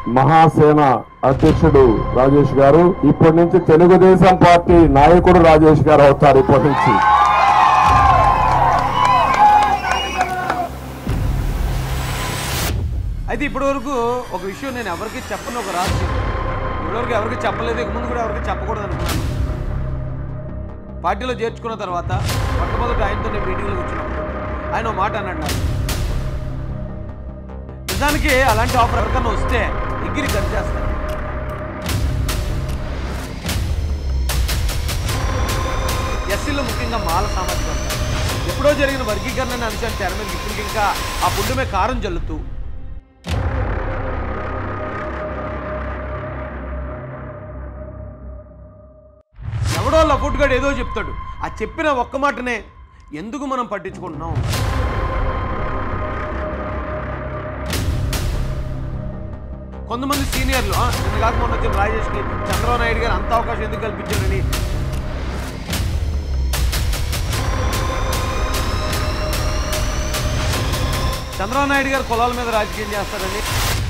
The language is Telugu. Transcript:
మహాసేన అధ్యక్షుడు రాజేష్ గారు ఇప్పటి నుంచి తెలుగుదేశం పార్టీ నాయకుడు రాజేష్ గారు అవుతారు ఇప్పటి నుంచి అయితే ఇప్పటివరకు ఒక విషయం నేను ఎవరికి చెప్పను ఒక రహస్యం ఇప్పటివరకు ఎవరికి చెప్పలేదు ఇక ముందు కూడా ఎవరికి చెప్పకూడదు అనుకున్నాను పార్టీలో చేర్చుకున్న తర్వాత మొట్టమొదటి ఆయనతో నేను మీటింగ్లో కూర్చున్నప్పుడు ఆయన ఒక మాట అన్నాడు నాకు నిజానికి అలాంటి ఆఫర్ ఎవరికన్నా వస్తే ఎగిరి కట్ చేస్తాను ఎస్సీలో ముఖ్యంగా మాల సామాజిక వర్గం. ఎప్పుడో జరిగిన వర్గీకరణ అనే అంశాన్ని తెర మీద ఇప్పుడు ఇంకా ఆ పుండుమే కారం జల్లుతూ ఎవడో లఫుట్గాడు ఏదో చెప్తాడు ఆ చెప్పిన ఒక్క మాటనే ఎందుకు మనం పట్టించుకుంటున్నాం కొంతమంది సీనియర్లు "ఆ, నిన్న కాక మొన్న వచ్చిన రాజేష్కి చంద్రబాబు నాయుడు గారు అంత అవకాశం ఎందుకు కల్పించారని చంద్రబాబు నాయుడు గారు కులాల మీద రాజకీయం చేస్తారని